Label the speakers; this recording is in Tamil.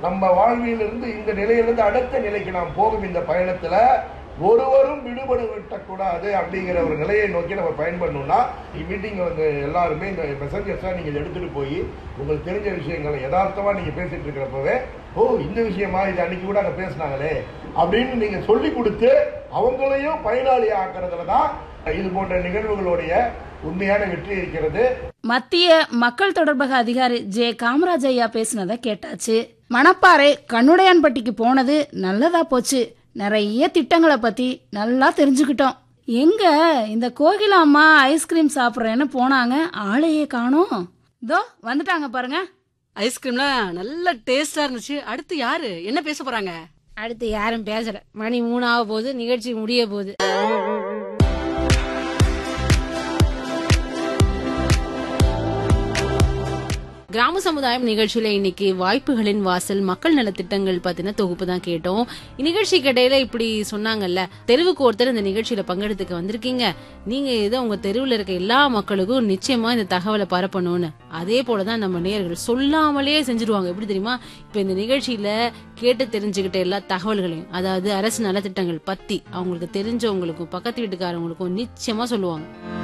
Speaker 1: நம்ம வாழ்விலிருந்து இந்த நிலையிலிருந்து அடுத்த நிலைக்கு நாம் போகும் இந்த பயணத்துல ஒருவரும் விடுபடு விட்டக்கூடாது அப்படிங்கிற ஒரு நிலையை நோக்கி நம்ம பயன்படணும்னா மீட்டிங் வந்து எல்லாருமே இந்த மெசஞ்சர்ஸா நீங்க எடுத்துட்டு போய் உங்களுக்கு தெரிஞ்ச விஷயங்களை யதார்த்தமா நீங்க பேசிட்டு இருக்கிறப்பவே ஓ இந்த விஷயமா இது அன்னைக்கு கூட அங்க பேசினாங்களே அப்படின்னு நீங்க சொல்லி கொடுத்து அவங்களையும் பயனாளி ஆக்குறதுல தான் இது போன்ற நிகழ்வுகளுடைய உண்மையான வெற்றி இருக்கிறது
Speaker 2: மத்திய மக்கள் தொடர்பக அதிகாரி ஜே காமராஜ் ஐயா பேசினதை கேட்டாச்சு மணப்பாறை கண்ணுடையான்பட்டிக்கு போனது நல்லதா போச்சு நிறைய திட்டங்களை பத்தி நல்லா தெரிஞ்சுக்கிட்டோம் எங்க இந்த கோகிலா அம்மா ஐஸ்கிரீம் சாப்பிட்றேன்னு போனாங்க ஆளையே காணோம் இதோ வந்துட்டாங்க பாருங்க
Speaker 3: ஐஸ்கிரீம்லாம் நல்ல டேஸ்டா இருந்துச்சு அடுத்து யாரு என்ன பேச போறாங்க
Speaker 4: அடுத்து யாரும் பேசல மணி மூணாக போகுது நிகழ்ச்சி முடிய போகுது
Speaker 3: கிராம சமுதாயம் நிகழ்ச்சியில இன்னைக்கு வாய்ப்புகளின் வாசல் மக்கள் நலத்திட்டங்கள் பத்தின தொகுப்பு தான் கேட்டோம் நிகழ்ச்சிக்கு இடையில இப்படி சொன்னாங்கல்ல தெருவுக்கு ஒருத்தர் இந்த நிகழ்ச்சியில பங்கெடுத்துக்க வந்திருக்கீங்க நீங்க ஏதோ உங்க தெருவுல இருக்க எல்லா மக்களுக்கும் நிச்சயமா இந்த தகவலை பரப்பணும்னு அதே போலதான் நம்ம நேயர்கள் சொல்லாமலே செஞ்சிருவாங்க எப்படி தெரியுமா இப்ப இந்த நிகழ்ச்சியில கேட்டு தெரிஞ்சுக்கிட்ட எல்லா தகவல்களையும் அதாவது அரசு நலத்திட்டங்கள் பத்தி அவங்களுக்கு தெரிஞ்சவங்களுக்கும் பக்கத்து வீட்டுக்காரவங்களுக்கும் நிச்சயமா சொல்லுவாங்க